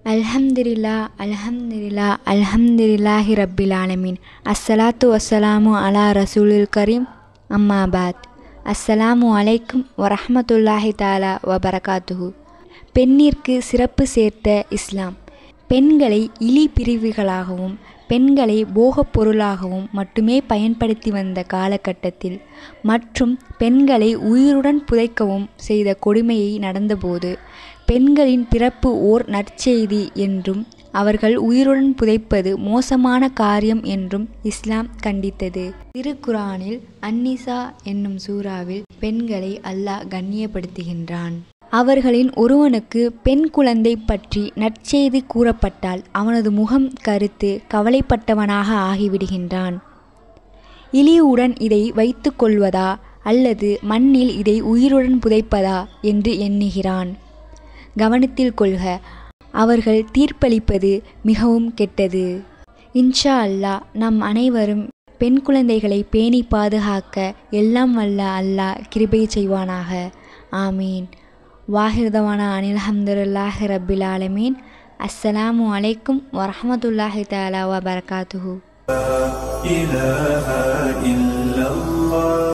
அல்ஹம்துலில்லா அல்ஹம்துலில்லா அல்ஹம்துலில்லாஹி ரப்பில் ஆலமீன் அஸ்ஸலாத்து வஸ்ஸலாமு அலா ரசூலுல் கரீம் அம்மாபாத் அஸ்ஸலாமு அலைக்கும் வரஹ்மத்துல்லாஹி தாலா வபரகாத்துஹு பெண்ணிற்கு சிறப்பு சேர்த்த இஸ்லாம் பெண்களை இழி பிரிவுகளாகவும் பெண்களை போகப் பொருளாகவும் மட்டுமே பயன்படுத்தி வந்த காலகட்டத்தில் மற்றும் பெண்களை உயிருடன் புதைக்கவும் செய்த கொடுமையை நடந்தபோது பெண்களின் பிறப்பு ஓர் நற்செய்தி என்றும் அவர்கள் உயிருடன் புதைப்பது மோசமான காரியம் என்றும் இஸ்லாம் கண்டித்தது திருக்குரானில் அன்னிசா என்னும் சூறாவில் பெண்களை அல்லாஹ் கண்ணியப்படுத்துகின்றான் அவர்களின் ஒருவனுக்கு பெண் குழந்தை பற்றி நற்செய்தி கூறப்பட்டால் அவனது முகம் கருத்து கவலைப்பட்டவனாக ஆகிவிடுகின்றான் இழிவுடன் இதை வைத்து கொள்வதா அல்லது மண்ணில் இதை உயிருடன் புதைப்பதா என்று எண்ணுகிறான் கவனத்தில் கொள்க அவர்கள் தீர்ப்பளிப்பது மிகவும் கெட்டது இன்ஷா அல்லாஹ் நம் அனைவரும் பெண் குழந்தைகளை பேணி பாதுகாக்க எல்லாம் வல்ல அல்லாஹ் கிருபை செய்வானாக ஆமீன் வாஹிர்தவானா அனில் அஹமதுல்லாஹி ரபில் ஆலமீன் அஸ்ஸலாமு அலைக்கும் வரஹமத்துல்லாஹி தாலா வபரகாத்துஹு إله إلا الله